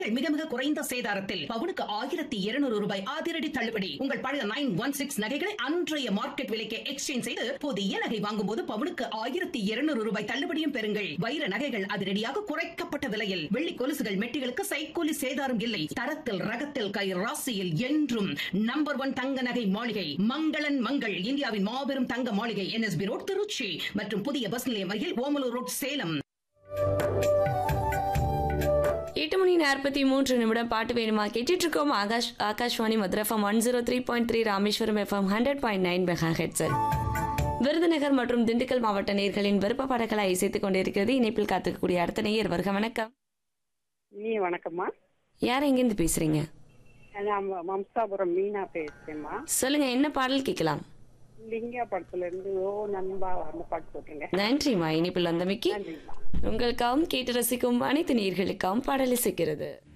மிக மிக குறைந்த சேதாரத்தில் பவுனுக்கு ஆயிரத்தி இருநூறு ரூபாய் அதிரடி தள்ளுபடி உங்கள் பழைய நைன் ஒன் சிக்ஸ் நகைகளை அன்றைய மார்க்கெட் விலைக்கு எக்ஸ்சேஞ்ச் செய்து புதிய நகை வாங்கும் போது பவுனுக்கு ஆயிரத்தி இருநூறு ரூபாய் தள்ளுபடியும் பெறுங்கள் வைர நகைகள் அதிரடியாக குறைக்கப்பட்ட விலையில் வெள்ளி கொலுசுகள் மெட்டிகளுக்கு சைக்கூலி சேதாரம் இல்லை தரத்தில் ரகத்தில் கை ராசியில் என்றும் நம்பர் ஒன் தங்க நகை மாளிகை மங்களன் மங்கள் இந்தியாவின் மாபெரும் தங்க மாளிகை என்எஸ்பி ரோட் திருச்சி மற்றும் புதிய பஸ் நிலையம் அருகில் ஓமலூர் ரோட் சேலம் எட்டு மணி நாற்பத்தி மூன்று நிமிடம் பாட்டு வேணுமா கேட்டுட்டு இருக்கோம் ஆகாஷ் ஆகாஷ்வாணி மதுரஃபம் one zero three point three Rameswaram FM hundred point nine mega ஹெட்ஸல் விருதுநகர் மற்றும் திண்டுக்கல் மாவட்ட நேர்களின் விருப்ப பாடல்களை இசைத்துக் கொண்டிருக்கிறது இணைப்பில் காத்துக்கக்கூடிய அடுத்த நேயர் வருக வணக்கம் நீ வணக்கம்மா யார் எங்கேருந்து பேசுறீங்க நான் ம- மம்சாபுரம் மீனா பேசுறேம்மா சொல்லுங்க என்ன பாடல் கேட்கலாம் லிங்கா படத்துல இருந்து ஓ நண்பா அந்த பாட்டு போட்டுருங்க நன்றிம்மா இணைப்பில் வந்தமைக்கு நன்றிம்மா உங்களுக்காகவும் கேட்டு ரசிக்கும் அனைத்து நேர்களுக்காகவும் பாடல் இசைக்கிறது